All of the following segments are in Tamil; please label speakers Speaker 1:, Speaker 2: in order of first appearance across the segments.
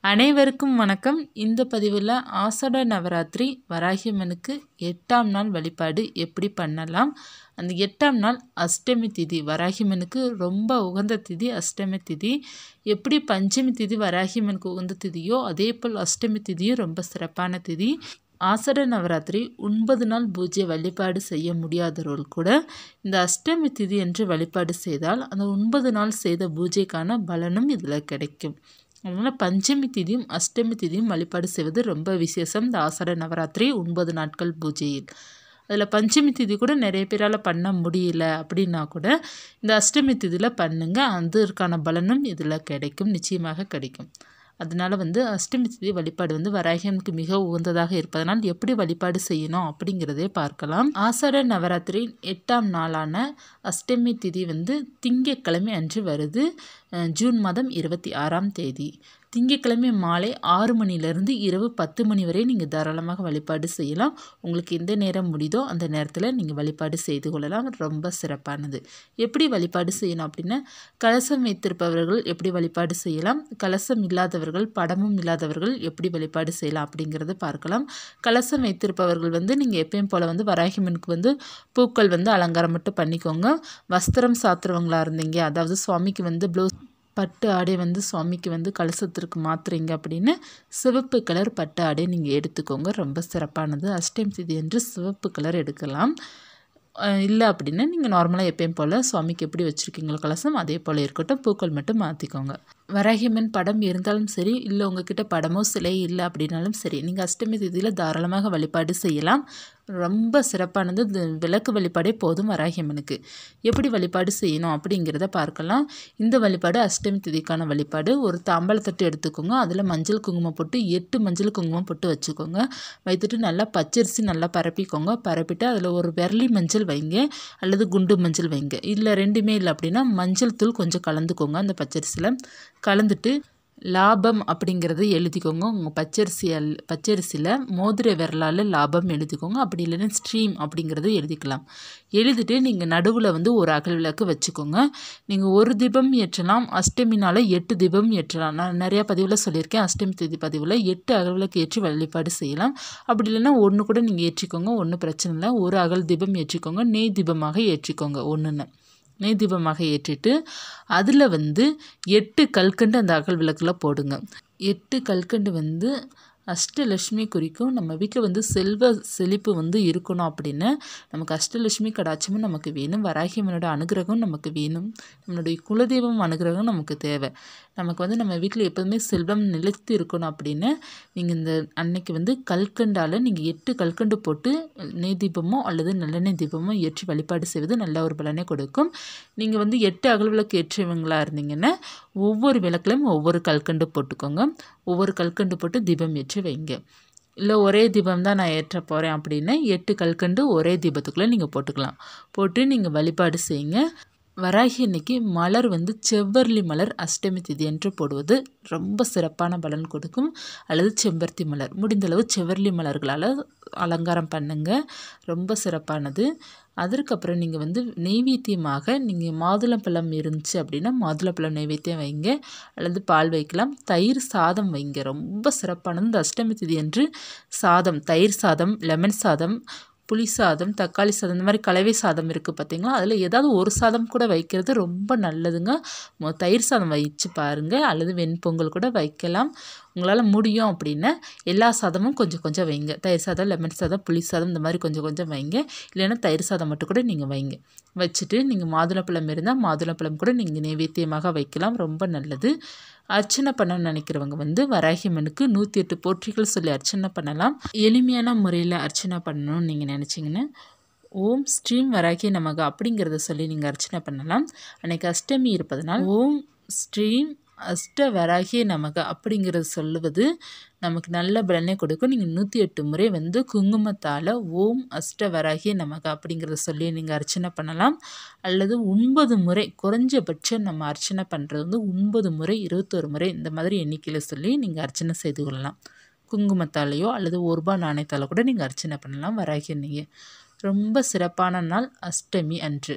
Speaker 1: அனைவருக்கும் வணக்கம் இந்த பதிவில் ஆஷாட நவராத்திரி வராகியம்மனுக்கு எட்டாம் நாள் வழிபாடு எப்படி பண்ணலாம் அந்த எட்டாம் நாள் அஷ்டமி திதி வராகியம்மனுக்கு ரொம்ப உகந்த திதி அஷ்டமி திதி எப்படி பஞ்சமி திதி வராகியம்மனுக்கு உகந்த திதியோ அதே போல் அஷ்டமி திதியும் ரொம்ப சிறப்பான திதி ஆசட நவராத்திரி ஒன்பது நாள் பூஜை வழிபாடு செய்ய முடியாதவர்கள் கூட இந்த அஷ்டமி திதி என்று வழிபாடு செய்தால் அந்த ஒன்பது நாள் செய்த பூஜைக்கான பலனும் இதில் கிடைக்கும் அதனால் பஞ்சமி திதியும் அஷ்டமி திதியும் வழிபாடு செய்வது ரொம்ப விசேஷம் இந்த ஆசட நவராத்திரி ஒன்பது நாட்கள் பூஜையில் அதில் பஞ்சமி திதி கூட நிறைய பேரால் பண்ண முடியல அப்படின்னா கூட இந்த அஷ்டமி திதியில் பண்ணுங்க அதற்கான பலனும் இதில் கிடைக்கும் நிச்சயமாக கிடைக்கும் அதனால் வந்து அஷ்டமி திதி வழிபாடு வந்து வராகியனுக்கு மிக உகந்ததாக இருப்பதனால் எப்படி வழிபாடு செய்யணும் அப்படிங்கிறதே பார்க்கலாம் ஆசாட நவராத்திரி எட்டாம் நாளான அஷ்டமி திதி வந்து திங்கட்கிழமை அன்று வருது ஜூன் மாதம் இருபத்தி ஆறாம் தேதி திங்கட்கிழமை மாலை ஆறு மணிலேருந்து இரவு பத்து மணி வரை நீங்கள் தாராளமாக வழிபாடு செய்யலாம் உங்களுக்கு எந்த நேரம் முடியுதோ அந்த நேரத்தில் நீங்கள் வழிபாடு செய்து கொள்ளலாம் ரொம்ப சிறப்பானது எப்படி வழிபாடு செய்யணும் அப்படின்னா கலசம் வைத்திருப்பவர்கள் எப்படி வழிபாடு செய்யலாம் கலசம் இல்லாதவர்கள் படமும் இல்லாதவர்கள் எப்படி வழிபாடு செய்யலாம் அப்படிங்கிறத பார்க்கலாம் கலசம் வைத்திருப்பவர்கள் வந்து நீங்கள் எப்பயும் போல் வந்து வராகிமனுக்கு வந்து பூக்கள் வந்து அலங்காரம் மட்டும் பண்ணிக்கோங்க வஸ்திரம் சாத்துறவங்களா இருந்தீங்க அதாவது சுவாமிக்கு வந்து ப்ளவுஸ் பட்டு ஆடை வந்து சுவாமிக்கு வந்து கலசத்திற்கு மாற்றுறீங்க அப்படின்னு சிவப்பு கலர் பட்டு ஆடை நீங்கள் எடுத்துக்கோங்க ரொம்ப சிறப்பானது அஷ்டமி திதி என்று சிவப்பு கலர் எடுக்கலாம் இல்லை அப்படின்னா நீங்கள் நார்மலாக எப்பயும் போல் சுவாமிக்கு எப்படி வச்சுருக்கீங்களோ கலசம் அதே போல் இருக்கட்டும் பூக்கள் மட்டும் மாற்றிக்கோங்க வராகியம்மன் படம் இருந்தாலும் சரி இல்லை உங்ககிட்ட படமோ சிலை இல்லை அப்படின்னாலும் சரி நீங்கள் அஷ்டமி திதியில் தாராளமாக வழிபாடு செய்யலாம் ரொம்ப சிறப்பானது இந்த விளக்கு வழிபாடே போதும் வராகியம்மனுக்கு எப்படி வழிபாடு செய்யணும் அப்படிங்கிறத பார்க்கலாம் இந்த வழிபாடு அஷ்டமி திதிக்கான வழிபாடு ஒரு தாம்பழத்தட்டு எடுத்துக்கோங்க அதில் மஞ்சள் குங்குமம் போட்டு எட்டு மஞ்சள் குங்குமம் போட்டு வச்சுக்கோங்க வைத்துட்டு நல்லா பச்சரிசி நல்லா பரப்பிக்கோங்க பரப்பிட்டு அதில் ஒரு விரலி மஞ்சள் வைங்க அல்லது குண்டு மஞ்சள் வைங்க இல்லை ரெண்டுமே இல்லை அப்படின்னா மஞ்சள் தூள் கொஞ்சம் கலந்துக்கோங்க அந்த பச்சரிசியில் கலந்துட்டு லாபம் அப்படிங்கிறது எழுதிக்கோங்க உங்கள் பச்சரிசி அல் பச்சரிசியில் மோதிர விரலால் லாபம் எழுதிக்கோங்க அப்படி இல்லைன்னா ஸ்ட்ரீம் அப்படிங்கிறது எழுதிக்கலாம் எழுதிட்டு நீங்கள் நடுவில் வந்து ஒரு அகல் விளக்கு வச்சுக்கோங்க நீங்கள் ஒரு தீபம் ஏற்றலாம் அஷ்டமினால் எட்டு தீபம் ஏற்றலாம் நான் நிறையா பதிவில் சொல்லியிருக்கேன் அஷ்டமி தேதி பதிவில் எட்டு அகல் விளக்கு ஏற்றி வழிபாடு செய்யலாம் அப்படி இல்லைன்னா ஒன்று கூட நீங்கள் ஏற்றிக்கோங்க ஒன்றும் பிரச்சனை இல்லை ஒரு அகல் தீபம் ஏற்றிக்கோங்க நெய் தீபமாக ஏற்றிக்கோங்க ஒன்றுன்னு நெய் தீபமாக ஏற்றிட்டு அதில் வந்து எட்டு கல்கண்டு அந்த அகல் விளக்கில் போடுங்க எட்டு கல்கண்டு வந்து அஷ்டலட்சுமி குறிக்கும் நம்ம வீட்டில் வந்து செல்வ செழிப்பு வந்து இருக்கணும் அப்படின்னு நமக்கு அஷ்டலட்சுமி கடாட்சமும் நமக்கு வேணும் வராகியம்மனோட அனுகிரகம் நமக்கு வேணும் நம்மளுடைய குலதெய்வம் அனுகிரகம் நமக்கு தேவை நமக்கு வந்து நம்ம வீட்டில் எப்போதுமே செல்வம் நிலைத்து இருக்கணும் அப்படின்னு நீங்கள் இந்த அன்னைக்கு வந்து கல்கண்டால் நீங்கள் எட்டு கல்கண்டு போட்டு நெய் தீபமோ அல்லது நல்லெண்ணெய் தீபமோ ஏற்றி வழிபாடு செய்வது நல்ல ஒரு பலனை கொடுக்கும் நீங்கள் வந்து எட்டு அகல் விளக்கு ஏற்றியவங்களாக இருந்தீங்கன்னா ஒவ்வொரு விளக்குலையும் ஒவ்வொரு கல்கண்டு போட்டுக்கோங்க ஒவ்வொரு கல்கண்டு போட்டு தீபம் ஏற்றி வைங்க இல்லை ஒரே தீபம் தான் நான் ஏற்ற போகிறேன் அப்படின்னா எட்டு கல்கண்டு ஒரே தீபத்துக்குள்ளே நீங்கள் போட்டுக்கலாம் போட்டு நீங்கள் வழிபாடு செய்யுங்க வராகி அன்னைக்கு மலர் வந்து செவ்வரளி மலர் அஷ்டமி திதி என்று போடுவது ரொம்ப சிறப்பான பலன் கொடுக்கும் அல்லது செம்பருத்தி மலர் முடிந்தளவு செவ்வரளி மலர்களால் அலங்காரம் பண்ணுங்க ரொம்ப சிறப்பானது அதற்கப்புறம் நீங்கள் வந்து நெய்வேத்தியமாக நீங்கள் மாதுளம்பழம் இருந்துச்சு அப்படின்னா மாதுளம்பழம் நெய்வேத்தியம் வைங்க அல்லது பால் வைக்கலாம் தயிர் சாதம் வைங்க ரொம்ப சிறப்பானது இந்த அஷ்டமி திதி என்று சாதம் தயிர் சாதம் லெமன் சாதம் புளி சாதம் தக்காளி சாதம் இந்த மாதிரி கலவை சாதம் இருக்குது பார்த்தீங்களா அதில் ஏதாவது ஒரு சாதம் கூட வைக்கிறது ரொம்ப நல்லதுங்க தயிர் சாதம் வச்சு பாருங்கள் அல்லது வெண்பொங்கல் கூட வைக்கலாம் உங்களால் முடியும் அப்படின்னா எல்லா சாதமும் கொஞ்சம் கொஞ்சம் வைங்க தயிர் சாதம் லெமன் சாதம் புளி சாதம் இந்த மாதிரி கொஞ்சம் கொஞ்சம் வைங்க இல்லைன்னா தயிர் சாதம் மட்டும் கூட நீங்கள் வைங்க வச்சுட்டு நீங்கள் மாதுளப்பழம் இருந்தால் மாதுளப்பழம் கூட நீங்கள் நைவேத்தியமாக வைக்கலாம் ரொம்ப நல்லது அர்ச்சனை பண்ண நினைக்கிறவங்க வந்து வராகியம்மனுக்கு நூற்றி எட்டு போற்றிகள் சொல்லி அர்ச்சனை பண்ணலாம் எளிமையான முறையில் அர்ச்சனை பண்ணணும்னு நீங்கள் நினச்சிங்கன்னா ஓம் ஸ்ரீம் வராகி நமக அப்படிங்கிறத சொல்லி நீங்கள் அர்ச்சனை பண்ணலாம் அன்றைக்கி அஷ்டமி இருப்பதனால் ஓம் ஸ்ரீம் அஷ்ட வராகிய நமக அப்படிங்கிறது சொல்லுவது நமக்கு நல்ல பலனை கொடுக்கும் நீங்கள் நூற்றி எட்டு முறை வந்து குங்குமத்தால் ஓம் அஷ்ட வராகிய நமக அப்படிங்கிறத சொல்லி நீங்கள் அர்ச்சனை பண்ணலாம் அல்லது ஒன்பது முறை குறைஞ்சபட்சம் நம்ம அர்ச்சனை பண்ணுறது வந்து ஒன்பது முறை இருபத்தொரு முறை இந்த மாதிரி எண்ணிக்கையில் சொல்லி நீங்கள் அர்ச்சனை செய்து கொள்ளலாம் குங்குமத்தாலேயோ அல்லது ஒரு ரூபா நாணயத்தால் கூட நீங்கள் அர்ச்சனை பண்ணலாம் வராகி அன்னைக்கு ரொம்ப சிறப்பான நாள் அஷ்டமி அன்று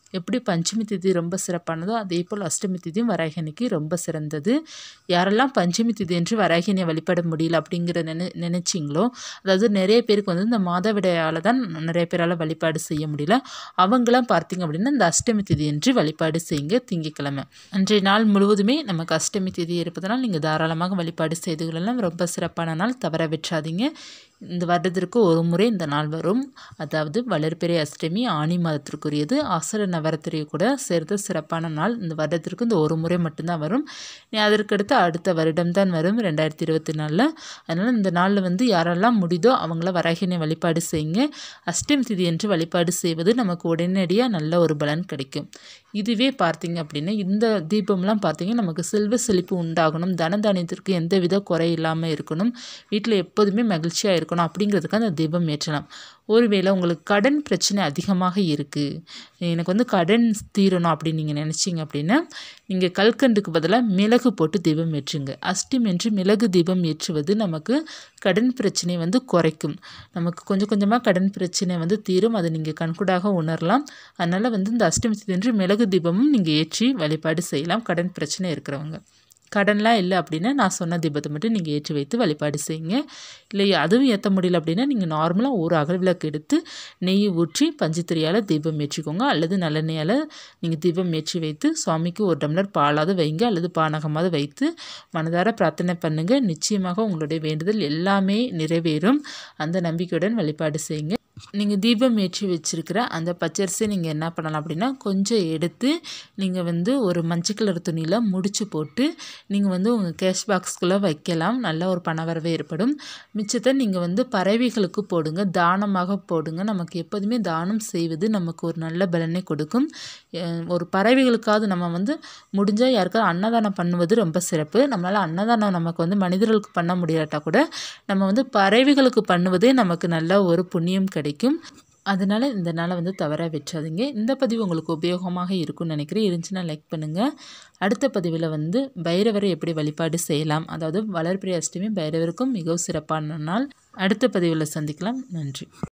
Speaker 1: எப்படி பஞ்சமி திதி ரொம்ப சிறப்பானதோ அதே போல் அஷ்டமி திதியும் வராகி அன்னைக்கு ரொம்ப சிறந்தது யாரெல்லாம் பஞ்சமி திதி என்று வராகினியை வழிபட முடியல அப்படிங்கிற நினை நினைச்சிங்களோ அதாவது நிறைய பேருக்கு வந்து இந்த மாதவிடையால் தான் நிறைய பேரால் வழிபாடு செய்ய முடியல அவங்களாம் பார்த்தீங்க அப்படின்னா இந்த அஷ்டமி திதி என்று வழிபாடு செய்யுங்க திங்கக்கிழமை அன்றைய நாள் முழுவதுமே நமக்கு அஷ்டமி திதி இருப்பதனால் நீங்கள் தாராளமாக வழிபாடு செய்து கொள்ளலாம் ரொம்ப சிறப்பான நாள் தவற விட்டுறாதீங்க இந்த வருடத்திற்கு ஒரு முறை இந்த நாள் வரும் அதாவது வளர்பிறை அஷ்டமி ஆணி மாதத்திற்குரியது ஆசர நவராத்திரி கூட சேர்த்து சிறப்பான நாள் இந்த வருடத்திற்கு இந்த ஒரு முறை மட்டும்தான் வரும் அதற்கடுத்து அடுத்த வருடம் தான் வரும் ரெண்டாயிரத்தி இருபத்தி நாலில் அதனால் இந்த நாளில் வந்து யாரெல்லாம் முடியுதோ அவங்கள வராகினை வழிபாடு செய்யுங்க அஷ்டமி திதி என்று வழிபாடு செய்வது நமக்கு உடனடியாக நல்ல ஒரு பலன் கிடைக்கும் இதுவே பார்த்தீங்க அப்படின்னா இந்த தீபம்லாம் பார்த்தீங்கன்னா நமக்கு செல்வ செழிப்பு உண்டாகணும் தனதானியத்திற்கு எந்த வித குறை இல்லாமல் இருக்கணும் வீட்டில் எப்போதுமே மகிழ்ச்சியாக இருக்கணும் அப்படிங்கிறதுக்கு அந்த தீபம் ஏற்றலாம் ஒருவேளை உங்களுக்கு கடன் பிரச்சனை அதிகமாக இருக்குது எனக்கு வந்து கடன் தீரணும் அப்படின்னு நீங்கள் நினச்சிங்க அப்படின்னா நீங்கள் கல்கண்டுக்கு பதிலாக மிளகு போட்டு தீபம் ஏற்றுங்க அஷ்டம் என்று மிளகு தீபம் ஏற்றுவது நமக்கு கடன் பிரச்சனையை வந்து குறைக்கும் நமக்கு கொஞ்சம் கொஞ்சமாக கடன் பிரச்சனை வந்து தீரும் அதை நீங்கள் கண்கூடாக உணரலாம் அதனால் வந்து இந்த அஷ்டமி என்று மிளகு தீபமும் நீங்கள் ஏற்றி வழிபாடு செய்யலாம் கடன் பிரச்சனை இருக்கிறவங்க கடன்லாம் இல்லை அப்படின்னா நான் சொன்ன தீபத்தை மட்டும் நீங்கள் ஏற்றி வைத்து வழிபாடு செய்யுங்க இல்லை அதுவும் ஏற்ற முடியல அப்படின்னா நீங்கள் நார்மலாக ஒரு அகல் விளக்கு எடுத்து நெய் ஊற்றி பஞ்சுத்திரியால் தீபம் ஏற்றிக்கோங்க அல்லது நல்லெண்ணெயால் நீங்கள் தீபம் ஏற்றி வைத்து சுவாமிக்கு ஒரு டம்ளர் பாலாவது வைங்க அல்லது பானகமாவது வைத்து மனதார பிரார்த்தனை பண்ணுங்கள் நிச்சயமாக உங்களுடைய வேண்டுதல் எல்லாமே நிறைவேறும் அந்த நம்பிக்கையுடன் வழிபாடு செய்யுங்க நீங்கள் தீபம் ஏற்றி வச்சுருக்கிற அந்த பச்சரிசியை நீங்கள் என்ன பண்ணலாம் அப்படின்னா கொஞ்சம் எடுத்து நீங்கள் வந்து ஒரு மஞ்சள் கலர் துணியில் முடிச்சு போட்டு நீங்கள் வந்து உங்கள் கேஷ் பாக்ஸ்குள்ளே வைக்கலாம் நல்ல ஒரு பணவரவு ஏற்படும் மிச்சத்தை நீங்கள் வந்து பறவைகளுக்கு போடுங்க தானமாக போடுங்க நமக்கு எப்போதுமே தானம் செய்வது நமக்கு ஒரு நல்ல பலனை கொடுக்கும் ஒரு பறவைகளுக்காவது நம்ம வந்து முடிஞ்சால் யாருக்காவது அன்னதானம் பண்ணுவது ரொம்ப சிறப்பு நம்மளால் அன்னதானம் நமக்கு வந்து மனிதர்களுக்கு பண்ண முடியாட்டா கூட நம்ம வந்து பறவைகளுக்கு பண்ணுவதே நமக்கு நல்ல ஒரு புண்ணியம் கிடைக்கும் அதனால் இந்த நாளை வந்து தவற விட்டுறாதீங்க இந்த பதிவு உங்களுக்கு உபயோகமாக இருக்கும்னு நினைக்கிறேன் இருந்துச்சுன்னா லைக் பண்ணுங்கள் அடுத்த பதிவில் வந்து பைரவரை எப்படி வழிபாடு செய்யலாம் அதாவது வளர்பிறை அஷ்டமி பைரவருக்கும் மிகவும் சிறப்பான நாள் அடுத்த பதிவில் சந்திக்கலாம் நன்றி